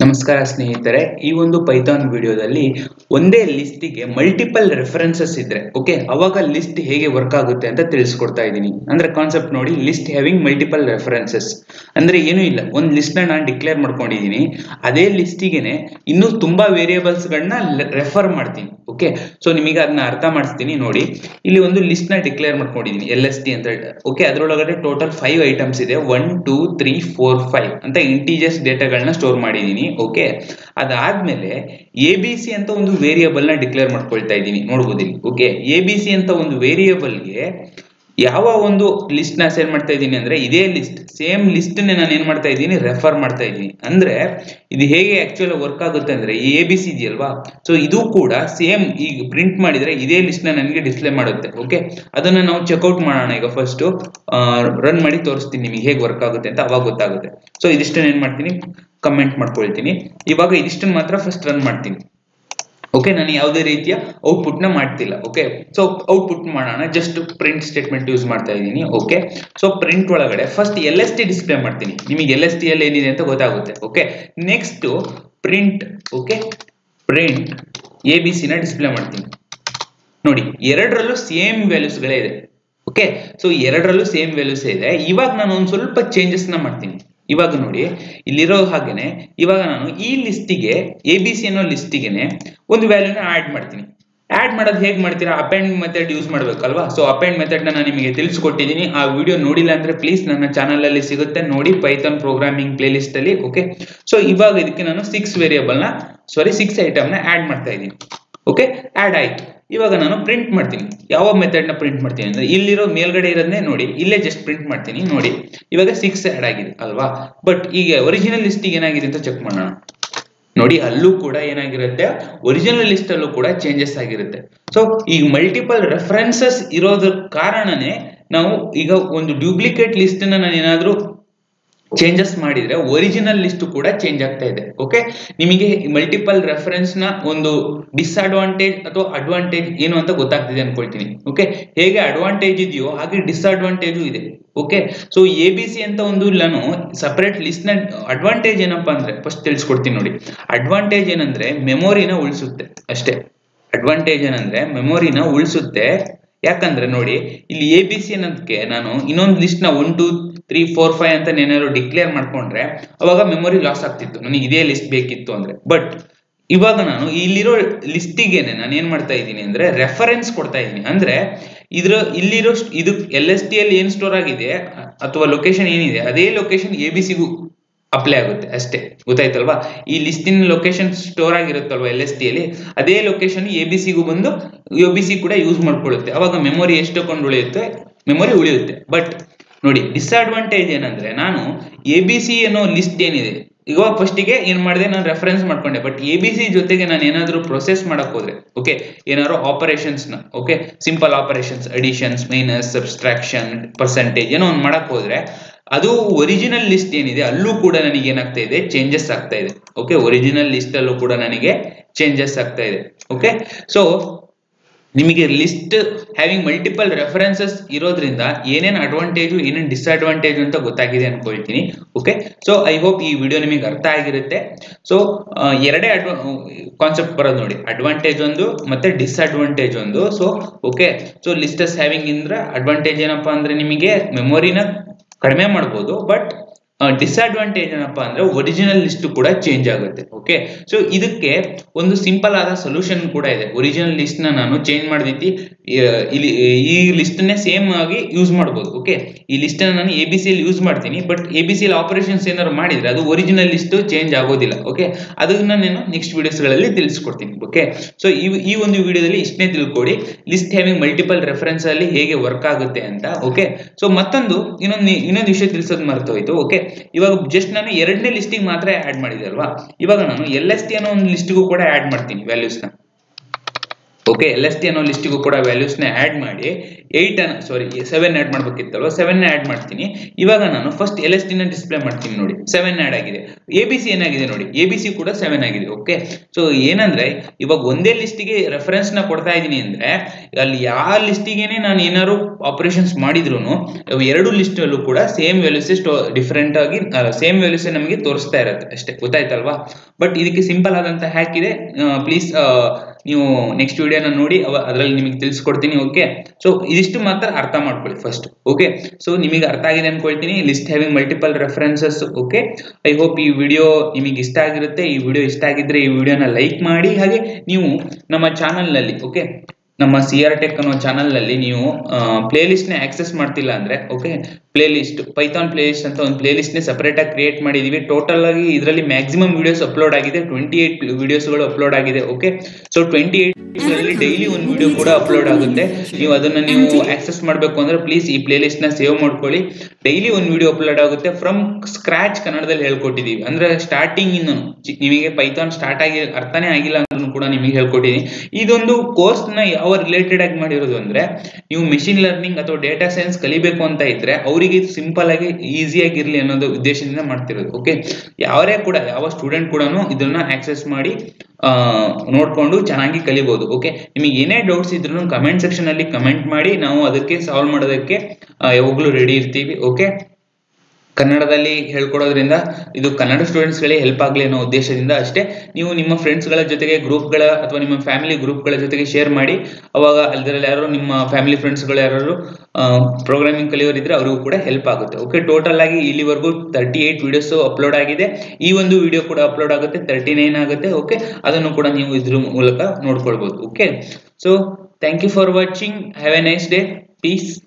ನಮಸ್ಕಾರ ಸ್ನೇಹಿತರೆ ಈ ಒಂದು ಪೈಥಾನ್ ವಿಡಿಯೋದಲ್ಲಿ ಒಂದೇ ಲಿಸ್ಟಿಗೆ ಮಲ್ಟಿಪಲ್ ರೆಫರೆನ್ಸಸ್ ಇದ್ರೆ ಓಕೆ ಅವಾಗ ಲಿಸ್ಟ್ ಹೇಗೆ ವರ್ಕ್ ಆಗುತ್ತೆ ಅಂತ ತಿಳಿಸ್ಕೊಡ್ತಾ ಇದ್ದೀನಿ ಅಂದ್ರೆ ಕಾನ್ಸೆಪ್ಟ್ ನೋಡಿ ಲಿಸ್ಟ್ ಹ್ಯಾವಿಂಗ್ ಮಲ್ಟಿಪಲ್ ರೆಫರೆನ್ಸಸ್ ಅಂದ್ರೆ ಏನೂ ಇಲ್ಲ ಒಂದು ಲಿಸ್ಟ್ ನ ನಾನು ಡಿಕ್ಲೇರ್ ಮಾಡ್ಕೊಂಡಿದ್ದೀನಿ ಅದೇ ಲಿಸ್ಟಿಗೆನೆ ಇನ್ನೂ ತುಂಬಾ ವೇರಿಯೇಬಲ್ಸ್ ಗಳನ್ನ ರೆಫರ್ ಮಾಡ್ತೀನಿ ಓಕೆ ಸೊ ನಿಮಗೆ ಅದನ್ನ ಅರ್ಥ ಮಾಡಿಸ್ತೀನಿ ನೋಡಿ ಇಲ್ಲಿ ಒಂದು ಲಿಸ್ಟ್ ನ ಡಿಕ್ಲೇರ್ ಮಾಡ್ಕೊಂಡಿದ್ದೀನಿ ಎಲ್ ಎಸ್ ಟಿ ಅಂತ ಓಕೆ ಅದರೊಳಗಡೆ ಟೋಟಲ್ ಫೈವ್ ಐಟಮ್ಸ್ ಇದೆ one two three four five ಅಂತ ಇಂಟೀಜರ್ಸ್ ಡೇಟಾಗಳನ್ನ ಸ್ಟೋರ್ ಮಾಡಿದ್ದೀನಿ ಓಕೆ ಅದಾದ್ಮೇಲೆ ಎ ಬಿ ಸಿ ಅಂತ ಒಂದು ವೇರಿಯೇಬಲ್ ನ ಡಿಕ್ಲೇರ್ ಮಾಡ್ಕೊಳ್ತಾ ಇದ್ದೀನಿ ನೋಡ್ಬೋದು ಇಲ್ಲಿ ಓಕೆ ಎ ಬಿ ಸಿ ಅಂತ ಒಂದು ವೇರಿಯೇಬಲ್ಗೆ ಯಾವ ಒಂದು ಲಿಸ್ಟ್ ನ ಸೇರ್ ಮಾಡ್ತಾ ಇದ್ದೀನಿ ಅಂದ್ರೆ ಇದೇ ಲಿಸ್ಟ್ ಸೇಮ್ ಲಿಸ್ಟ್ ನಾನು ಏನ್ ಮಾಡ್ತಾ ಇದ್ದೀನಿ ರೆಫರ್ ಮಾಡ್ತಾ ಇದ್ದೀನಿ ಅಂದ್ರೆ ಇದು ಹೇಗೆ ಆಕ್ಚುಲಿ ವರ್ಕ್ ಆಗುತ್ತೆ ಅಂದ್ರೆ ಎ ಬಿ ಸಿ ಇದೆಯಲ್ವಾ ಸೊ ಇದು ಕೂಡ ಸೇಮ್ ಈಗ ಪ್ರಿಂಟ್ ಮಾಡಿದ್ರೆ ಇದೇ ಲಿಸ್ಟ್ ನ ನನಗೆ ಡಿಸ್ಪ್ಲೇ ಮಾಡುತ್ತೆ ಓಕೆ ಅದನ್ನ ನಾವು ಚೆಕ್ಔಟ್ ಮಾಡೋಣ ಈಗ ಫಸ್ಟ್ ರನ್ ಮಾಡಿ ತೋರಿಸ್ತೀನಿ ನಿಮಗೆ ಹೇಗೆ ವರ್ಕ್ ಆಗುತ್ತೆ ಅಂತ ಅವಾಗ ಗೊತ್ತಾಗುತ್ತೆ ಸೊ ಇದಿಷ್ಟನ್ನ ಏನ್ ಮಾಡ್ತೀನಿ ಕಮೆಂಟ್ ಮಾಡ್ಕೊಳ್ತೀನಿ ಇವಾಗ ಇದಿಷ್ಟನ್ನ ಮಾತ್ರ ಫಸ್ಟ್ ರನ್ ಮಾಡ್ತೀನಿ ಓಕೆ ನಾನು ಯಾವುದೇ ರೀತಿಯ ಔಟ್ಪುಟ್ ನ ಮಾಡ್ತಿಲ್ಲ ಓಕೆ ಸೊ ಔಟ್ಪುಟ್ ಮಾಡೋಣ ಜಸ್ಟ್ ಪ್ರಿಂಟ್ ಸ್ಟೇಟ್ಮೆಂಟ್ ಯೂಸ್ ಮಾಡ್ತಾ ಇದ್ದೀನಿ ಓಕೆ ಸೊ ಪ್ರಿಂಟ್ ಒಳಗಡೆ first L S T display ಮಾಡ್ತೀನಿ ನಿಮಗೆ ಎಲ್ ಎಸ್ ಟಿ ಅಲ್ಲಿ ಏನಿದೆ ಅಂತ ಗೊತ್ತಾಗುತ್ತೆ okay next print okay print A B C ನ ಡಿಸ್ಪ್ಲೇ ಮಾಡ್ತೀನಿ ನೋಡಿ ಎರಡರಲ್ಲೂ ಸೇಮ್ ವ್ಯಾಲ್ಯೂಸ್ಗಳೇ ಇದೆ ಓಕೆ ಸೊ ಎರಡರಲ್ಲೂ ಸೇಮ್ ವ್ಯಾಲ್ಯೂಸ್ ಇದೆ ಇವಾಗ ನಾನು ಒಂದು ಸ್ವಲ್ಪ ಚೇಂಜಸ್ ನ ಮಾಡ್ತೀನಿ ಇವಾಗ ನೋಡಿ ಇಲ್ಲಿರೋ ಹಾಗೇನೆ ಇವಾಗ ನಾನು ಈ ಲಿಸ್ಟಿಗೆ ಎ ಬಿ ಸಿ ಅನ್ನೋ ಲಿಸ್ಟಿಗೆನೆ ಒಂದು ವ್ಯಾಲ್ಯೂನ ಆಡ್ ಮಾಡ್ತೀನಿ ಆಡ್ ಮಾಡೋದು ಹೇಗೆ ಮಾಡ್ತೀರಾ ಅಪೆಂಡ್ ಮೆಥಡ್ ಯೂಸ್ ಮಾಡಬೇಕಲ್ವಾ ಸೊ ಅಪೆಂಡ್ ಮೆಥಡ್ ನಾನು ನಿಮಗೆ ತಿಳಿಸ್ಕೊಟ್ಟಿದ್ದೀನಿ ಆ ವಿಡಿಯೋ ನೋಡಿಲ್ಲ ಅಂದ್ರೆ ಪ್ಲೀಸ್ ನನ್ನ ಚಾನಲ್ ಅಲ್ಲಿ ಸಿಗುತ್ತೆ ನೋಡಿ ಪೈಥಾನ್ ಪ್ರೋಗ್ರಾಮಿಂಗ್ ಪ್ಲೇ ಲಿಸ್ಟ್ ಅಲ್ಲಿ ಓಕೆ ಸೊ ಇವಾಗ ಇದಕ್ಕೆ ನಾನು ಸಿಕ್ಸ್ ವೇರಿಯೇಬಲ್ ನ ಸಾರಿ ಸಿಕ್ಸ್ ಐಟಮ್ ನ ಆಡ್ ಮಾಡ್ತಾ ಇದ್ದೀನಿ ಓಕೆ ಆಡ್ ಆಯ್ತು ಇವಾಗ ನಾನು ಪ್ರಿಂಟ್ ಮಾಡ್ತೀನಿ ಯಾವ ಮೆಥಡ್ ನ ಪ್ರಿಂಟ್ ಮಾಡ್ತೀನಿ ಅಂದ್ರೆ ಇಲ್ಲಿರೋ ಮೇಲ್ಗಡೆ ಇರೋದನ್ನೇ ನೋಡಿ ಇಲ್ಲೇ ಜಸ್ಟ್ ಪ್ರಿಂಟ್ ಮಾಡ್ತೀನಿ ನೋಡಿ ಇವಾಗ ಸಿಕ್ಸ್ ಆಡ್ ಆಗಿದೆ ಅಲ್ವಾ ಬಟ್ ಈಗ ಒರಿಜಿನಲ್ ಲಿಸ್ಟ್ ಏನಾಗಿದೆ ಅಂತ ಚೆಕ್ ಮಾಡೋಣ ನೋಡಿ ಅಲ್ಲೂ ಕೂಡ ಏನಾಗಿರುತ್ತೆ ಒರಿಜಿನಲ್ ಲಿಸ್ಟ್ ಅಲ್ಲೂ ಕೂಡ ಚೇಂಜಸ್ ಆಗಿರುತ್ತೆ ಸೊ ಈಗ ಮಲ್ಟಿಪಲ್ ರೆಫರೆನ್ಸಸ್ ಇರೋದ್ರ ಕಾರಣನೇ ನಾವು ಈಗ ಒಂದು ಡ್ಯೂಪ್ಲಿಕೇಟ್ ಲಿಸ್ಟ್ ನಾನು ಏನಾದ್ರೂ ಚೇಂಜಸ್ ಮಾಡಿದ್ರೆ ಒರಿಜಿನಲ್ ಲಿಸ್ಟ್ ಕೂಡ ಚೇಂಜ್ ಆಗ್ತಾ ಇದೆ ಓಕೆ ನಿಮಗೆ ಮಲ್ಟಿಪಲ್ ರೆಫರೆನ್ಸ್ ನ ಒಂದು ಡಿಸ್ಅಡ್ವಾಂಟೇಜ್ ಅಥವಾ ಅಡ್ವಾಂಟೇಜ್ ಏನು ಅಂತ ಗೊತ್ತಾಗ್ತಿದೆ ಅನ್ಕೊಳ್ತೀನಿ ಓಕೆ ಹೇಗೆ ಅಡ್ವಾಂಟೇಜ್ ಇದೆಯೋ ಹಾಗೆ ಡಿಸ್ಅಡ್ವಾಂಟೇಜು ಇದೆ okay so A B C ಅಂತ ಒಂದು ನಾನು ಸಪರೇಟ್ ಲಿಸ್ಟ್ ನ ಅಡ್ವಾಂಟೇಜ್ ಏನಪ್ಪಾ ಅಂದ್ರೆ ಫಸ್ಟ್ ತಿಳಿಸ್ಕೊಡ್ತೀನಿ ನೋಡಿ ಅಡ್ವಾಂಟೇಜ್ ಏನಂದ್ರೆ ಮೆಮೊರಿನ ಉಳಿಸುತ್ತೆ ಅಷ್ಟೇ ಅಡ್ವಾಂಟೇಜ್ ಏನಂದ್ರೆ ಮೆಮೊರಿನ ಉಳಿಸುತ್ತೆ ಯಾಕಂದ್ರೆ ನೋಡಿ ಇಲ್ಲಿ ಎ ಬಿ ಸಿ ಅನ್ನೋದಕ್ಕೆ ನಾನು ಇನ್ನೊಂದು ಲಿಸ್ಟ್ ನ one two three four five ಅಂತ ಏನಾದ್ರು ಡಿಕ್ಲೇರ್ ಮಾಡ್ಕೊಂಡ್ರೆ ಅವಾಗ ಮೆಮೊರಿ ಲಾಸ್ ಆಗ್ತಿತ್ತು ನನಗೆ ಇದೇ ಲಿಸ್ಟ್ ಬೇಕಿತ್ತು ಅಂದ್ರೆ ಬಟ್ ಇವಾಗ ನಾನು ಇಲ್ಲಿರೋ ಲಿಸ್ಟಿಗೆನೆ ನಾನು ಏನ್ ಮಾಡ್ತಾ ಇದ್ದೀನಿ ಅಂದ್ರೆ ರೆಫರೆನ್ಸ್ ಕೊಡ್ತಾ ಇದ್ದೀನಿ ಅಂದ್ರೆ ಇದ್ರ ಇಲ್ಲಿರೋ ಇದು ಎಲ್ ಎಸ್ ಟಿ ಅಲ್ಲಿ ಏನ್ ಸ್ಟೋರ್ ಆಗಿದೆ ಅಥವಾ ಲೊಕೇಶನ್ ಏನಿದೆ ಅದೇ ಲೊಕೇಶನ್ ಎ ಬಿ ಸಿಗೂ ಅಪ್ಲೈ ಆಗುತ್ತೆ ಅಷ್ಟೇ ಗೊತ್ತಾಯ್ತಲ್ವಾ ಈ ಲಿಸ್ಟಿನ ಲೊಕೇಶನ್ ಸ್ಟೋರ್ ಆಗಿರುತ್ತಲ್ವಾ ಎಲ್ ಎಸ್ ಟಿ ಅಲ್ಲಿ ಅದೇ ಲೊಕೇಶನ್ ಎ ಬಿ ಸಿಗೂ ಬಂದು ಎ ಬಿ ಸಿ ಕೂಡ ಯೂಸ್ ಮಾಡ್ಕೊಳ್ಳುತ್ತೆ ಅವಾಗ ಮೆಮೊರಿ ಎಷ್ಟು ಕೊಂಡು ಉಳಿಯುತ್ತೆ ಮೆಮೊರಿ ಉಳಿಯುತ್ತೆ ಬಟ್ ನೋಡಿ ಡಿಸ್ಅಡ್ವಾಂಟೇಜ್ ಏನಂದ್ರೆ ನಾನು ಎ ಬಿ ಸಿ ಅನ್ನೋ ಲಿಸ್ಟ್ ಏನಿದೆ ಇವಾಗ ಫಸ್ಟಿಗೆ ಏನ್ ಮಾಡಿದೆ ನಾನು ರೆಫರೆನ್ಸ್ ಮಾಡ್ಕೊಂಡೆ ಬಟ್ ಎ ಬಿ ಸಿ ಜೊತೆಗೆ ನಾನು ಏನಾದರೂ ಪ್ರೊಸೆಸ್ ಮಾಡಕ್ ಹೋದ್ರೆ ಓಕೆ ಏನಾದ್ರು ಆಪರೇಷನ್ಸ್ ನ okay simple operations additions minus subtraction percentage ಏನೋ ಒಂದು ಮಾಡಕ್ ಹೋದ್ರೆ ಅದು ಒರಿಜಿನಲ್ ಲಿಸ್ಟ್ ಏನಿದೆ ಅಲ್ಲೂ ಕೂಡ ನನಗೆ ಏನಾಗ್ತಾ ಇದೆ ಚೇಂಜಸ್ ಆಗ್ತಾ ಇದೆ ಓಕೆ ಒರಿಜಿನಲ್ ಲಿಸ್ಟ್ ಅಲ್ಲೂ ಕೂಡ ನನಗೆ ಚೇಂಜಸ್ ಆಗ್ತಾ ಇದೆ ಓಕೆ ಸೊ ನಿಮಗೆ ಲಿಸ್ಟ್ ಹ್ಯಾವಿಂಗ್ ಮಲ್ಟಿಪಲ್ ರೆಫರೆನ್ಸಸ್ ಇರೋದ್ರಿಂದ ಏನೇನು ಅಡ್ವಾಂಟೇಜು ಏನೇನು ಡಿಸ್ಅಡ್ವಾಂಟೇಜ್ ಅಂತ ಗೊತ್ತಾಗಿದೆ ಅನ್ಕೊಳ್ತೀನಿ ಓಕೆ ಸೊ ಐ ಹೋಪ್ ಈ ವಿಡಿಯೋ ನಿಮಗೆ ಅರ್ಥ ಆಗಿರುತ್ತೆ ಸೊ ಎರಡೇ ಅಡ್ವಾ ಕಾನ್ಸೆಪ್ಟ್ ಬರೋದು ನೋಡಿ ಅಡ್ವಾಂಟೇಜ್ ಒಂದು ಮತ್ತೆ ಡಿಸ್ಅಡ್ವಾಂಟೇಜ್ ಒಂದು so okay so lists having ಇಂದ್ರೆ ಅಡ್ವಾಂಟೇಜ್ ಏನಪ್ಪಾ ಅಂದ್ರೆ ನಿಮಗೆ ಮೆಮೊರಿನ ಕಡಿಮೆ ಮಾಡ್ಬೋದು ಬಟ್ ಡಿಸ್ಅಡ್ವಾಂಟೇಜ್ ಏನಪ್ಪಾ ಅಂದ್ರೆ ಒರಿಜಿನಲ್ ಲಿಸ್ಟ್ ಕೂಡ ಚೇಂಜ್ ಆಗುತ್ತೆ ಓಕೆ ಸೊ ಇದಕ್ಕೆ ಒಂದು ಸಿಂಪಲ್ ಆದ ಸೊಲ್ಯೂಷನ್ ಕೂಡ ಇದೆ ಒರಿಜಿನಲ್ ಲಿಸ್ಟ್ ನ ನಾನು ಚೇಂಜ್ ಮಾಡಿದೈತಿ ಇಲ್ಲಿ ಈ ಲಿಸ್ಟ್ ನೇ ಸೇಮ್ ಆಗಿ ಯೂಸ್ ಮಾಡ್ಬೋದು ಓಕೆ ಈ ಲಿಸ್ಟ್ ನಾನು ಎ ಬಿ ಸಿ ಅಲ್ಲಿ ಯೂಸ್ ಮಾಡ್ತೀನಿ but A B C operations ಏನಾದ್ರು ಮಾಡಿದ್ರೆ ಅದು ಒರಿಜಿನಲ್ ಲಿಸ್ಟ್ ಚೇಂಜ್ ಆಗೋದಿಲ್ಲ ಓಕೆ ಅದನ್ನ ನಾನು ನೆಕ್ಸ್ಟ್ ವಿಡಿಯೋಸ್ ಗಳಲ್ಲಿ ತಿಳಿಸ್ಕೊಡ್ತೀನಿ ಓಕೆ ಸೊ ಈ ಈ ಒಂದು ವಿಡಿಯೋದಲ್ಲಿ ಇಷ್ಟನೇ ತಿಳ್ಕೊಡಿ ಲಿಸ್ಟ್ ಹ್ಯಾವಿಂಗ್ ಮಲ್ಟಿಪಲ್ ರೆಫರೆನ್ಸ್ ಅಲ್ಲಿ ಹೇಗೆ ವರ್ಕ್ ಆಗುತ್ತೆ ಅಂತ ಓಕೆ ಸೊ ಮತ್ತೊಂದು ಇನ್ನೊಂದು ಇನ್ನೊಂದು ವಿಷಯ ತಿಳಿಸೋದು ಮರ್ತೋಯ್ತು ಓಕೆ ಇವಾಗ ಜಸ್ಟ್ ನಾನು ಎರಡನೇ ಲಿಸ್ಟಿಗೆ ಮಾತ್ರ ಆಡ್ ಮಾಡಿದೆ ಅಲ್ವಾ ಇವಾಗ ನಾನು ಎಲ್ ಎಸ್ ಟಿ ಅನ್ನೋ ಒಂದು ಲಿಸ್ಟಿಗೂ ಕೂಡ ಆಡ್ ಮಾಡ್ತೀನಿ ವ್ಯಾಲ್ಯೂಸ್ನ ಓಕೆ ಎಲ್ ಎಸ್ ಟಿ ಅನ್ನೋ ಲಿಸ್ಟಿಗೂ ಕೂಡ ವ್ಯಾಲ್ಯೂಸ್ನ ಆ್ಯಡ್ ಮಾಡಿ ಏಯ್ಟ್ ಅನ್ನ ಸಾರಿ ಸೆವೆನ್ ಆ್ಯಡ್ ಮಾಡ್ಬೇಕಿತ್ತಲ್ವ ಸೆವೆನ್ ಆ್ಯಡ್ ಮಾಡ್ತೀನಿ ಇವಾಗ ನಾನು ಫಸ್ಟ್ ಎಲ್ ಎಸ್ ಟಿನ ಡಿಸ್ಪ್ಲೇ ಮಾಡ್ತೀನಿ ನೋಡಿ ಸೆವೆನ್ ಆ್ಯಡ್ ಆಗಿದೆ ಎ ಬಿ ಸಿ ಏನಾಗಿದೆ ನೋಡಿ ಎ ಬಿ ಸಿ ಕೂಡ ಸೆವೆನ್ ಆಗಿದೆ ಓಕೆ ಸೊ ಏನಂದ್ರೆ ಇವಾಗ ಒಂದೇ ಲಿಸ್ಟಿಗೆ ರೆಫರೆನ್ಸ್ನ ಕೊಡ್ತಾ ಇದ್ದೀನಿ ಅಂದ್ರೆ ಅಲ್ಲಿ ಯಾವ ಲಿಸ್ಟಿಗೆನೆ ನಾನು ಏನಾದ್ರು ಆಪರೇಷನ್ಸ್ ಮಾಡಿದ್ರು ಎರಡು ಲಿಸ್ಟಲ್ಲೂ ಕೂಡ ಸೇಮ್ ವ್ಯಾಲ್ಯೂಸ್ ಡಿಫ್ರೆಂಟ್ ಆಗಿ ಸೇಮ್ ವ್ಯಾಲ್ಯೂಸ್ ನಮಗೆ ತೋರಿಸ್ತಾ ಇರುತ್ತೆ ಅಷ್ಟೇ ಗೊತ್ತಾಯ್ತಲ್ವಾ ಬಟ್ ಇದಕ್ಕೆ ಸಿಂಪಲ್ ಆದಂತ ಹ್ಯಾಕ್ ಇದೆ ಪ್ಲೀಸ್ ನೀವು ನೆಕ್ಸ್ಟ್ ವಿಡಿಯೋನ ನೋಡಿ ಅವ ಅದರಲ್ಲಿ ನಿಮಗೆ ತಿಳಿಸ್ಕೊಡ್ತೀನಿ ಓಕೆ ಸೊ ಇದಿಷ್ಟು ಮಾತ್ರ ಅರ್ಥ ಮಾಡ್ಕೊಳ್ಳಿ ಫಸ್ಟ್ ಓಕೆ ಸೊ ನಿಮಗೆ ಅರ್ಥ ಆಗಿದೆ ಅನ್ಕೊಳ್ತೀನಿ list having multiple references okay I hope ಈ ವಿಡಿಯೋ ನಿಮಗೆ ಇಷ್ಟ ಆಗಿರುತ್ತೆ ಈ ವಿಡಿಯೋ ಇಷ್ಟ ಆಗಿದ್ರೆ ಈ ವಿಡಿಯೋನ ಲೈಕ್ ಮಾಡಿ ಹಾಗೆ ನೀವು ನಮ್ಮ ಚಾನಲ್ನಲ್ಲಿ ಓಕೆ ನಮ್ಮ ಸಿ ಆರ್ ಟೆಕ್ ಅನ್ನೋ ಚಾನಲ್ನಲ್ಲಿ ನೀವು ಪ್ಲೇ ಲಿಸ್ಟ್ನ ಆಕ್ಸೆಸ್ ಮಾಡ್ತಿಲ್ಲ ಅಂದ್ರೆ okay playlist Python playlist ಅಂತ ಒಂದು ಪ್ಲೇ ಲಿಸ್ಟ್ನೇ ಸಪರೇಟ್ ಆಗಿ ಕ್ರಿಯೇಟ್ ಮಾಡಿದೀವಿ ಟೋಟಲ್ ಆಗಿ ಇದರಲ್ಲಿ ಮ್ಯಾಕ್ಸಿಮಮ್ ವಿಡಿಯೋಸ್ ಅಪ್ಲೋಡ್ ಆಗಿದೆ ಟ್ವೆಂಟಿ ಏಟ್ ವಿಡಿಯೋಸ್ಗಳು ಅಪ್ಲೋಡ್ ಆಗಿದೆ ಓಕೆ ಸೊ ಟ್ವೆಂಟಿ ಏಟ್ ಗಳಲ್ಲಿ ಡೈಲಿ ಒಂದು ವಿಡಿಯೋ ಕೂಡ ಅಪ್ಲೋಡ್ ಆಗುತ್ತೆ ನೀವು ಅದನ್ನ ನೀವು ಆಕ್ಸೆಸ್ ಮಾಡಬೇಕು ಅಂದ್ರೆ ಪ್ಲೀಸ್ ಈ ಪ್ಲೇ ಲಿಸ್ಟ್ ನ ಸೇವ್ ಮಾಡ್ಕೊಳ್ಳಿ ಡೈಲಿ ಒಂದು ವಿಡಿಯೋ ಅಪ್ಲೋಡ್ ಆಗುತ್ತೆ ಫ್ರಮ್ ಸ್ಕ್ರಾಚ್ ಕನ್ನಡದಲ್ಲಿ ಹೇಳ್ಕೊಟ್ಟಿದೀವಿ ಅಂದ್ರೆ ಸ್ಟಾರ್ಟಿಂಗ್ ಇಂದ ನಿಮಗೆ ಪೈಥಾನ್ ಸ್ಟಾರ್ಟ್ ಆಗಿ ಅರ್ಥನೇ ಆಗಿಲ್ಲ ಅಂದ್ರೂ ಕೂಡ ನಿಮಗೆ ಹೇಳ್ಕೊಟ್ಟಿದ್ದೀನಿ ಇದೊಂದು ಕೋರ್ಸ್ ನ ಯಾವ ರಿಲೇಟೆಡ್ ಆಗಿ ಮಾಡಿರೋದು ಅಂದ್ರೆ ನೀವು ಮೆಷಿನ್ ಲರ್ನಿಂಗ್ ಅಥವಾ ಡೇಟಾ ಸೈನ್ಸ್ ಕಲಿಬೇಕು ಅಂತ ಇದ್ರೆ ಅವರಿಗೆ ಸಿಂಪಲ್ ಆಗಿ ಈಸಿ ಆಗಿರ್ಲಿ ಅನ್ನೋದು ಉದ್ದೇಶದಿಂದ ಮಾಡ್ತಿರೋದು ಓಕೆ ಯಾರೇ ಕೂಡ ಯಾವ ಸ್ಟೂಡೆಂಟ್ ಕೂಡ ಇದನ್ನ ಆಕ್ಸೆಸ್ ಮಾಡಿ ನೋಡ್ಕೊಂಡು ಚೆನ್ನಾಗಿ ಕಲಿಬಹುದು ಓಕೆ ನಿಮಗೆ ಏನೇ ಡೌಟ್ಸ್ ಇದ್ರೂ ಕಮೆಂಟ್ ಸೆಕ್ಷನ್ ಅಲ್ಲಿ ಕಮೆಂಟ್ ಮಾಡಿ ನಾವು ಅದಕ್ಕೆ ಸಾಲ್ವ್ ಮಾಡೋದಕ್ಕೆ ಯಾವಾಗಲೂ ರೆಡಿ ಇರ್ತೀವಿ ಓಕೆ ಕನ್ನಡದಲ್ಲಿ ಹೇಳ್ಕೊಡೋದ್ರಿಂದ ಇದು ಕನ್ನಡ ಸ್ಟೂಡೆಂಟ್ಸ್ಗಳಿಗೆ ಹೆಲ್ಪ್ ಆಗಲಿ ಅನ್ನೋ ಉದ್ದೇಶದಿಂದ ಅಷ್ಟೇ ನೀವು ನಿಮ್ಮ ಫ್ರೆಂಡ್ಸ್ಗಳ ಜೊತೆಗೆ ಗ್ರೂಪ್ಗಳ ಅಥವಾ ನಿಮ್ಮ ಫ್ಯಾಮಿಲಿ ಗ್ರೂಪ್ಗಳ ಜೊತೆಗೆ ಶೇರ್ ಮಾಡಿ ಅವಾಗ ಅದರಲ್ಲಿ ಯಾರು ನಿಮ್ಮ ಫ್ಯಾಮಿಲಿ ಫ್ರೆಂಡ್ಸ್ಗಳು ಯಾರು ಪ್ರೋಗ್ರಾಮಿಂಗ್ ಕಲಿಯೋರಿದ್ರೆ ಅವ್ರಿಗೂ ಕೂಡ ಹೆಲ್ಪ್ ಆಗುತ್ತೆ ಓಕೆ ಟೋಟಲ್ ಆಗಿ ಇಲ್ಲಿವರೆಗೂ ತರ್ಟಿ ಏಟ್ ವಿಡಿಯೋಸ್ ಅಪ್ಲೋಡ್ ಆಗಿದೆ ಈ ಒಂದು ವಿಡಿಯೋ ಕೂಡ ಅಪ್ಲೋಡ್ ಆಗುತ್ತೆ ತರ್ಟಿ ನೈನ್ ಆಗುತ್ತೆ ಓಕೆ ಅದನ್ನು ಕೂಡ ನೀವು ಇದ್ರ ಮೂಲಕ ನೋಡ್ಕೊಳ್ಬಹುದು okay so thank you for watching have a nice day piece